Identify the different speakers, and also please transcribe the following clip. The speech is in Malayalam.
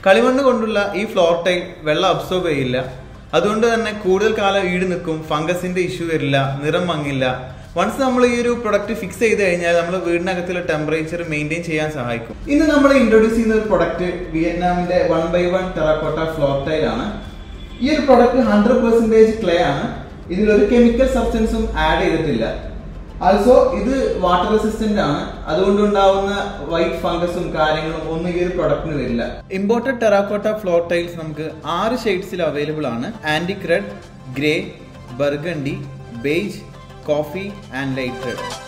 Speaker 1: കളിമണ്ണ് കൊണ്ടുള്ള ഈ ഫ്ലോർ ടൈൽ വെള്ളം അബ്സോർബ് ചെയ്യില്ല അതുകൊണ്ട് തന്നെ കൂടുതൽ കാലം ഈട് നിൽക്കും ഫംഗസിന്റെ ഇഷ്യൂ വരില്ല നിറം മങ്ങില്ല വൺസ് നമ്മൾ ഈ ഒരു പ്രൊഡക്റ്റ് ഫിക്സ് ചെയ്ത് കഴിഞ്ഞാൽ നമ്മൾ വീടിനകത്തുള്ള ടെമ്പറേച്ചർ മെയിൻറ്റെയിൻ ചെയ്യാൻ സഹായിക്കും ഇന്ന് നമ്മൾ ഇൻട്രൊഡ്യൂസ് ചെയ്യുന്ന ഒരു പ്രൊഡക്റ്റ് വിയറ്റ്നാമിന്റെ one by one terracotta floor tile ആണ് ഈ ഒരു പ്രൊഡക്റ്റ് ഹൺഡ്രഡ് പെർസെൻറ്റേജ് ക്ലേ ആണ് ഇതിലൊരു കെമിക്കൽ സബ്സ്റ്റൻസും ആഡ് ചെയ്തിട്ടില്ല ആൾസോ ഇത് വാട്ടർ റെസിസ്റ്റന്റ് ആണ് അതുകൊണ്ട് ഉണ്ടാവുന്ന വൈറ്റ് ഫംഗസും കാര്യങ്ങളും ഒന്നും ഈ ഒരു പ്രൊഡക്റ്റിന് വരില്ല ഇമ്പോർട്ടഡ് ടെറാക്കോട്ട ഫ്ലോർ ടൈൽസ് നമുക്ക് ആറ് ഷെയ്ഡ്സിൽ അവൈലബിൾ ആണ് antique red grey burgundy beige coffee and light red